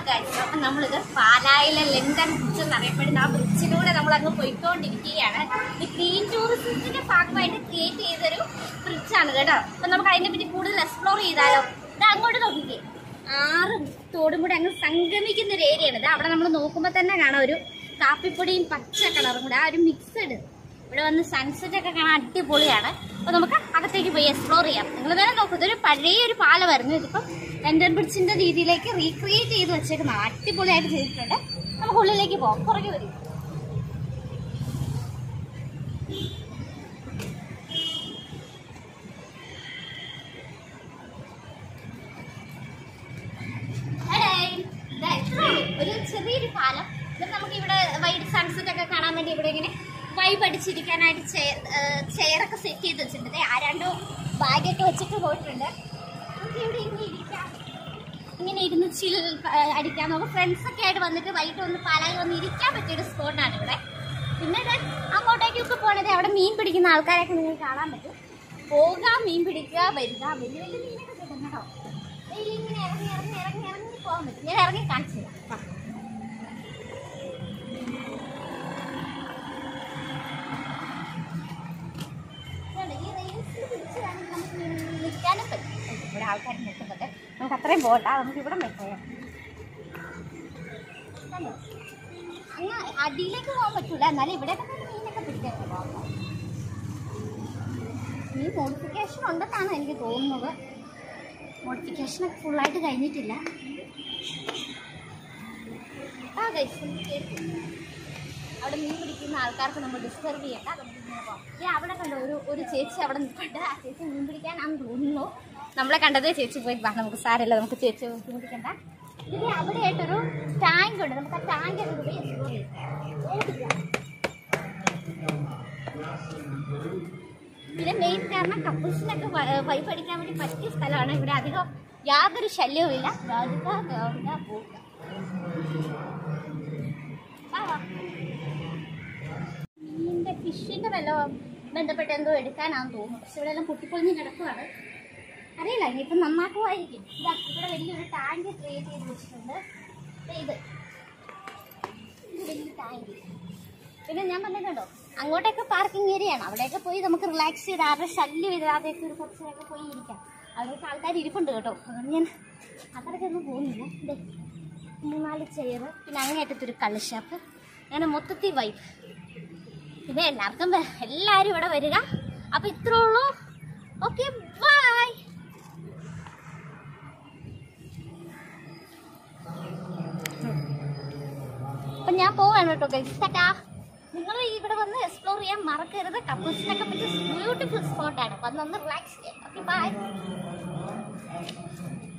Guys അപ്പൊ നമ്മളിത് പാലായിലെ ലണ്ടൻ ബ്രിഡ്ജ് എന്നറിയപ്പെടുന്ന ആ ബ്രിഡ്ജിലൂടെ നമ്മൾ അങ്ങ് പോയിക്കൊണ്ടിരിക്കുകയാണ് ഈ ഗ്രീൻ ടൂറിസത്തിന്റെ ഭാഗമായിട്ട് ക്രിയേറ്റ് ചെയ്തൊരു ബ്രിഡ്ജാണ് കേട്ടോ അപ്പൊ നമുക്ക് അതിനെ പറ്റി കൂടുതൽ എക്സ്പ്ലോർ ചെയ്താലോ ഇത് അങ്ങോട്ട് നോക്കിക്കേ ആറ് തോടും കൂടെ അങ്ങ് സംഗമിക്കുന്ന ഒരു ഏരിയയാണ് ഇത് അവിടെ നമ്മൾ നോക്കുമ്പോൾ തന്നെ കാണാം ഒരു കാപ്പിപ്പൊടിയും പച്ച കളറും കൂടെ ആ ഒരു മിക്സഡ് ഇവിടെ വന്ന് സൺസെറ്റ് ഒക്കെ കാണാൻ അടിപൊളിയാണ് അപ്പൊ നമുക്ക് അകത്തേക്ക് പോയി എക്സ്പ്ലോർ ചെയ്യാം നിങ്ങൾ വേറെ നോക്കൂ ഇതൊരു പഴയ ഒരു പാലമായിരുന്നു ഇതിപ്പം ലണ്ടൻ ബ്രിഡ്ജിന്റെ രീതിയിലേക്ക് റീക്രിയേറ്റ് ചെയ്ത് വെച്ചേക്കുന്നതാണ് അടിപൊളിയായിട്ട് ചെയ്തിട്ടുണ്ട് നമുക്ക് ഉള്ളിലേക്ക് പോകാം പുറകെ വരും Hey, ദാ ഇത്രേ ഉള്ളൂ. ഒരു ചെറിയൊരു പാലം ഇത് നമുക്ക് ഇവിടെ വൈകിട്ട് സൺസെറ്റ് ഒക്കെ കാണാൻ വേണ്ടി ഇവിടെ ഇങ്ങനെ വൈബ് അടിച്ചിരിക്കാനായിട്ട് ചെയറൊക്കെ സെറ്റ് ചെയ്ത് വെച്ചിട്ടുണ്ട് ദേ ആരാണ്ടോ ബാഗൊക്കെ വെച്ചിട്ട് പോയിട്ടുണ്ട് നമുക്ക് ഇവിടെ ഇങ്ങനെ ഇരിക്കാം ഇങ്ങനെ ഇരുന്ന് ചിൽ അടിക്കാം നമുക്ക് ഫ്രണ്ട്സ് ഒക്കെ ആയിട്ട് വന്നിട്ട് വൈകിട്ട് ഒന്ന് പാലായി വന്ന് ഇരിക്കാൻ പറ്റിയൊരു സ്പോട്ടാണ് ഇവിടെ പിന്നെ ദേ അങ്ങോട്ടേക്കൊക്കെ പോണത് അവിടെ മീൻ പിടിക്കുന്ന ആൾക്കാരൊക്കെ നിങ്ങൾക്ക് കാണാൻ പറ്റും പോകാം മീൻ പിടിക്കുക വരിക വലിയ വലിയ മീനൊക്കെ കിട്ടും കേട്ടോ ഇതിൽ ഇങ്ങനെ ഇറങ്ങി ഇറങ്ങി ഇറങ്ങി ഇറങ്ങി പോകാൻ പറ്റും ഞാൻ ഇറങ്ങി കാണിച്ചു തരാം വാ. ഇതുണ്ട്, ഈ റെയിൽസിൽ പിടിച്ച് വേണമെങ്കിൽ നമുക്ക് നി- നിൽക്കാനും പറ്റും ഇവിടെ ആൾക്കാർ നിൽക്കുന്നുണ്ട് നമുക്ക് അത്രയും പോകണ്ട നമുക്ക് ഇവിടെ പോയാം കണ്ടോ? അങ്ങ് അടിയിലേക്ക് പോകാൻ പറ്റൂല എന്നാലും ഇവിടെയൊക്കെ തന്നെ മീനൊക്കെ പിടിക്കാൻ പോകാം ഈ മോഡിഫിക്കേഷൻ ഉണ്ടെന്നാണ് എനിക്ക് തോന്നുന്നത് മോഡിഫിക്കേഷനൊക്കെ ഫുള്ളായിട്ട് കഴിഞ്ഞിട്ടില്ല ആ ഗൈസ് അവിടെ മീൻ പിടിക്കുന്ന ആൾക്കാർക്ക് നമ്മൾ ഡിസ്റ്റർബ് ചെയ്യണ്ട നമുക്ക് ഇങ്ങനെ പോവാം ഈ അവിടെ കണ്ടോ ഒരു ഒരു ചേച്ചി അവിടെ നിൽപ്പുണ്ട് ആ ചേച്ചി മീൻ പിടിക്കാനാണെന്ന് തോന്നുന്നു നമ്മളെ കണ്ടതേ ചേച്ചി പോയി വാ നമുക്ക് സാരമില്ല നമുക്ക് ചേച്ചി ബുദ്ധിമുട്ടിക്കണ്ട ഇതിന് അവിടെ ആയിട്ടൊരു ടാങ്ക് ഉണ്ട് നമുക്ക് ആ ടാങ്ക് ഒക്കെ പോയി എക്സ്പ്ലോർ ചെയ്യാം ഓടിക്കാം. പിന്നെ മെയിൻ കാരണം കപ്പിൾസിനൊക്കെ വൈഫ് അടിക്കാൻ വേണ്ടി പറ്റിയ സ്ഥലമാണ് ഇവിടെ അധികം യാതൊരു ശല്യവും ഇല്ല ഗാധിക ഗൗരിക പോക മീനിന്റെ ഫിഷിന്റെ വല്ലതും ബന്ധപ്പെട്ട് എന്തോ എടുക്കാനാന്ന് തോന്നുന്നു പക്ഷെ ഇവിടെ എല്ലാം പൊട്ടിപ്പൊളിഞ്ഞ് കിടക്കുവാണ് അറിയില്ല ഇനിയിപ്പം നന്നാക്കുമായിരിക്കും ഇതാ ഇവിടെ വലിയൊരു ടാങ്ക് ക്രിയേറ്റ് ചെയ്ത് വെച്ചിട്ടുണ്ട് ദേ ഇത് ഇത് വലിയ ടാങ്ക് പിന്നെ ഞാൻ പറഞ്ഞിട്ടുണ്ടോ അങ്ങോട്ടൊക്കെ പാർക്കിംഗ് ഏരിയ ആണ് അവിടെയൊക്കെ പോയി നമുക്ക് റിലാക്സ് ചെയ്ത് ആരുടെ ശല്യം ഇല്ലാതെയൊക്കെ ഒരു കുറച്ച് നേരമൊക്കെ പോയി ഇരിക്കാം അവിടെയൊക്കെ ആൾക്കാർ ഇരിപ്പുണ്ട് കേട്ടോ അതുകൊണ്ട് ഞാൻ അത്രയ്ക്ക് ഒന്നും പോകുന്നില്ല ഇതേ മൂന്നാല് ചെയർ പിന്നെ അങ്ങേറ്റത്തൊരു കള്ളുഷാപ്പ് അങ്ങനെ മൊത്തത്തിൽ വൈബ് പിന്നെ എല്ലാവർക്കും വേ- എല്ലാവരും ഇവിടെ വരിക അപ്പം ഇത്രേ ഉള്ളൂ ഓക്കെ ബൈ അപ്പം ഞാൻ പോവാണ് കേട്ടോ ഗൈസ് ടാറ്റാ നിങ്ങൾ ഇവിടെ വന്ന് എക്സ്പ്ലോർ ചെയ്യാൻ മറക്കരുത് കപ്പിൾസിനൊക്കെ പറ്റിയ ബ്യൂട്ടിഫുൾ സ്പോട്ടാണ് വന്നൊന്ന് റിലാക്സ് ചെയ്യാം ഓക്കെ ബൈ